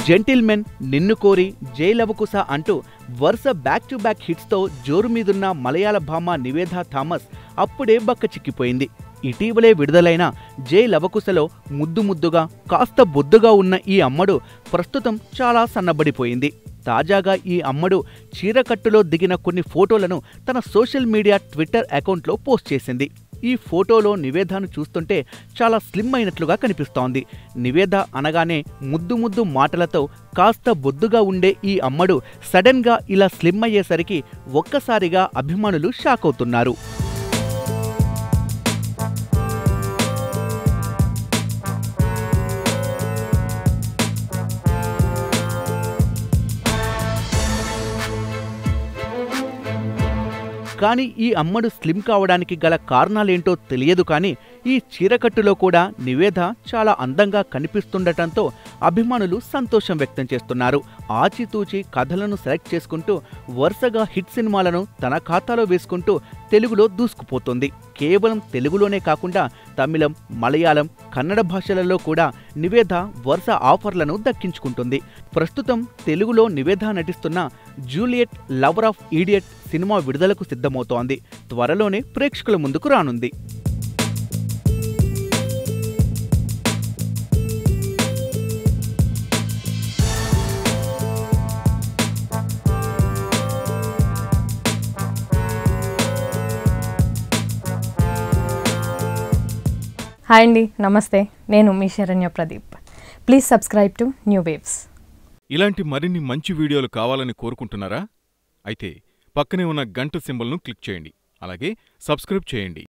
gentlemen నిన్ను కోరి జై లవకుశ అంటూ వరుస బ్యాక్ టు బ్యాక్ హిట్స్తో జోరు మీదున్న మలయాళ భామ నివేదా థామస్ అప్పుడే బక్క చిక్కిపోయింది ఇటీవలే విడుదలైన జై లవకుశలో ముద్దు ముద్దుగా కాస్త బొద్దుగా ఉన్న ఈ అమ్మడు ప్రస్తుతం చాలా సన్నబడిపోయింది తాజాగా ఈ అమ్మడు చీరకట్టులో దిగిన కొన్ని ఫోటోలను తన సోషల్ మీడియా ట్విట్టర్ అకౌంట్లో పోస్ట్ చేసింది ఈ ఫోటోలో నివేదాను చూస్తుంటే చాలా స్లిమ్ అయినట్లుగా కనిపిస్తోంది నివేద అనగానే ముద్దు ముద్దు మాటలతో కాస్త బొద్దుగా ఉండే ఈ అమ్మడు సడన్గా ఇలా స్లిమ్ అయ్యేసరికి ఒక్కసారిగా అభిమానులు షాక్ అవుతున్నారు కానీ ఈ అమ్మడు స్లిమ్ కావడానికి గల కారణాలేంటో తెలియదు కానీ ఈ చీరకట్టులో కూడా నివేద చాలా అందంగా కనిపిస్తుండటంతో అభిమానులు సంతోషం వ్యక్తం చేస్తున్నారు ఆచితూచి కథలను సెలెక్ట్ చేసుకుంటూ వరుసగా హిట్ సినిమాలను తన ఖాతాలో వేసుకుంటూ తెలుగులో దూసుకుపోతుంది కేవలం తెలుగులోనే కాకుండా తమిళం మలయాళం కన్నడ భాషలలో కూడా నివేద వరుస ఆఫర్లను దక్కించుకుంటుంది ప్రస్తుతం తెలుగులో నివేద నటిస్తున్న Juliet lover of idiot cinema విడుదలకు సిద్ధమవుతోంది త్వరలోనే ప్రేక్షకుల ముందుకు రానుంది హాయ్ అండి నమస్తే నేను మీ Saranya Pradeep please subscribe to new waves ఇలాంటి మరిన్ని మంచి వీడియోలు కావాలని కోరుకుంటున్నారా అయితే పక్కనే ఉన్న గంట సింబల్ను క్లిక్ చేయండి అలాగే సబ్స్క్రైబ్ చేయండి